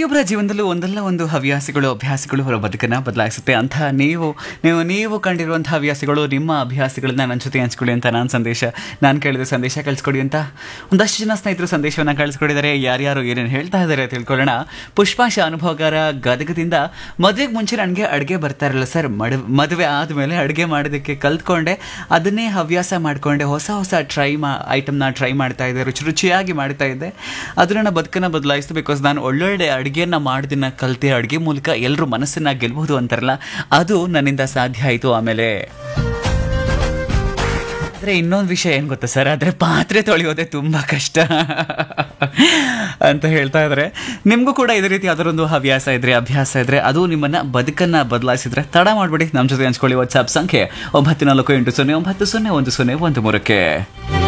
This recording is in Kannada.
ಪ್ರತಿಯೊಬ್ಬರ ಜೀವನದಲ್ಲೂ ಒಂದಲ್ಲ ಒಂದು ಹವ್ಯಾಸಗಳು ಅಭ್ಯಾಸಗಳು ಅವರ ಬದುಕನ್ನು ಬದಲಾಯಿಸುತ್ತೆ ಅಂತ ನೀವು ನೀವು ನೀವು ಕಂಡಿರುವಂತಹ ಹವ್ಯಾಸಗಳು ನಿಮ್ಮ ಅಭ್ಯಾಸಗಳನ್ನ ನನ್ನ ಜೊತೆ ಹಂಚ್ಕೊಳ್ಳಿ ಅಂತ ನಾನು ಸಂದೇಶ ನಾನು ಕೇಳಿದ ಸಂದೇಶ ಕಳಿಸ್ಕೊಡಿ ಅಂತ ಒಂದಷ್ಟು ಜನ ಸ್ನೇಹಿತರು ಸಂದೇಶವನ್ನು ಕಳಿಸ್ಕೊಡಿದ್ದಾರೆ ಯಾರ್ಯಾರು ಏನೇನು ಹೇಳ್ತಾ ಇದ್ದಾರೆ ತಿಳ್ಕೊಳ್ಳೋಣ ಪುಷ್ಪಾಶ ಅನುಭವಗಾರ ಗದಗದಿಂದ ಮದುವೆಗೆ ಮುಂಚೆ ನನಗೆ ಅಡುಗೆ ಬರ್ತಾ ಇರಲಿಲ್ಲ ಸರ್ ಮಡ್ ಮದುವೆ ಆದಮೇಲೆ ಅಡುಗೆ ಮಾಡೋದಕ್ಕೆ ಕಲ್ತ್ಕೊಂಡೆ ಅದನ್ನೇ ಹವ್ಯಾಸ ಮಾಡಿಕೊಂಡೆ ಹೊಸ ಹೊಸ ಟ್ರೈ ಮಾ ಐಟಮ್ನ ಟ್ರೈ ಮಾಡ್ತಾ ಇದ್ದೆ ರುಚಿ ರುಚಿಯಾಗಿ ಮಾಡ್ತಾ ಇದ್ದೆ ಅದು ನನ್ನ ಬದುಕನ್ನು ಬದಲಾಯಿಸ್ತು ಬಿಕಾಸ್ ನಾನು ಒಳ್ಳೊಳ್ಳೆ ಅಡುಗೆನ ಮಾಡೋದನ್ನ ಕಲಿತೆ ಅಡುಗೆ ಮೂಲಕ ಎಲ್ಲರೂ ಮನಸ್ಸನ್ನ ಗೆಲ್ಬಹುದು ಅಂತಾರಲ್ಲ ಅದು ನನ್ನಿಂದ ಸಾಧ್ಯ ಆಯಿತು ಆಮೇಲೆ ಆದರೆ ಇನ್ನೊಂದು ವಿಷಯ ಏನು ಗೊತ್ತಾ ಸರ್ ಆದರೆ ಪಾತ್ರೆ ತೊಳೆಯೋದೇ ತುಂಬ ಕಷ್ಟ ಅಂತ ಹೇಳ್ತಾ ಇದ್ದಾರೆ ನಿಮಗೂ ಕೂಡ ಇದೇ ರೀತಿ ಯಾವ್ದಾರೊಂದು ಹವ್ಯಾಸ ಇದ್ರೆ ಅಭ್ಯಾಸ ಇದ್ರೆ ಅದು ನಿಮ್ಮನ್ನ ಬದುಕನ್ನ ಬದಲಾಯಿಸಿದ್ರೆ ತಡ ಮಾಡ್ಬಿಡಿ ನಮ್ಮ ಜೊತೆ ಹಂಚ್ಕೊಳ್ಳಿ ವಾಟ್ಸ್ಆಪ್ ಸಂಖ್ಯೆ ಒಂಬತ್ತು ನಾಲ್ಕು ಎಂಟು ಸೊನ್ನೆ ಒಂಬತ್ತು ಸೊನ್ನೆ ಒಂದು ಸೊನ್ನೆ ಒಂದು ಮೂರಕ್ಕೆ